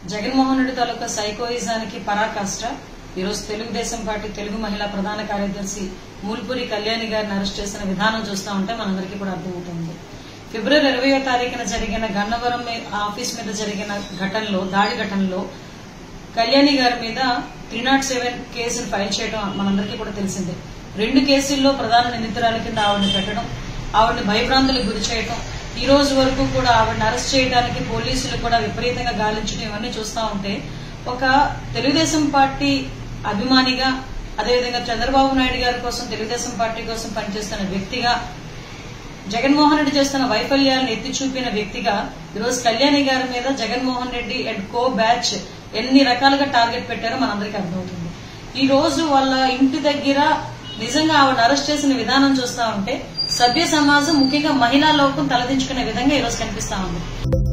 జగన్మోహన్ రెడ్డి తాలూకా సైకోయిజానికి పరాకాష్ట ఈరోజు తెలుగుదేశం పార్టీ తెలుగు మహిళా ప్రధాన కార్యదర్శి మూల్పూరి కళ్యాణి గారిని అరెస్ట్ చేసిన విధానం చూస్తా ఉంటే మనందరికీ కూడా అర్థమవుతుంది ఫిబ్రవరి ఇరవయో తారీఖున జరిగిన గన్నవరం మీ- ఆఫీస్ మీద జరిగిన ఘటనలో దాడి ఘటనలో కళ్యాణి గారి మీద త్రీ నాట్ సెవెన్ కేసులు ఫైల్ చేయడం మనందరికీ కూడా తెలిసిందే రెండు కేసుల్లో ప్రధాన నిందితురాల కింద ఆవిడని పెట్టడం ఆవిడని భయభ్రాంతులకు గురి చేయడం ఈ రోజు వరకు కూడా ఆవిడని అరెస్ట్ చేయడానికి పోలీసులు కూడా విపరీతంగా గాలించడం ఇవన్నీ చూస్తా ఉంటే ఒక తెలుగుదేశం పార్టీ అభిమానిగా అదేవిధంగా చంద్రబాబు నాయుడు గారి కోసం తెలుగుదేశం పార్టీ కోసం పనిచేస్తున్న వ్యక్తిగా జగన్మోహన్ రెడ్డి చేస్తున్న వైఫల్యాలను ఎత్తి చూపిన వ్యక్తిగా ఈరోజు కళ్యాణి గారి మీద Jaganmohan Reddy and co batch ఎన్ని రకాలుగా టార్గెట్ పెట్టారో మనందరికీ అర్థమవుతుంది ఈ రోజు వాళ్ళ ఇంటి దగ్గర నిజంగా ఆవిడ అరెస్ట్ చేసిన విధానం చూస్తా ఉంటే సభ్య సమాజం ముఖ్యంగా మహిళా లోకం తలదించుకునే విధంగా ఈరోజు కనిపిస్తా ఉంది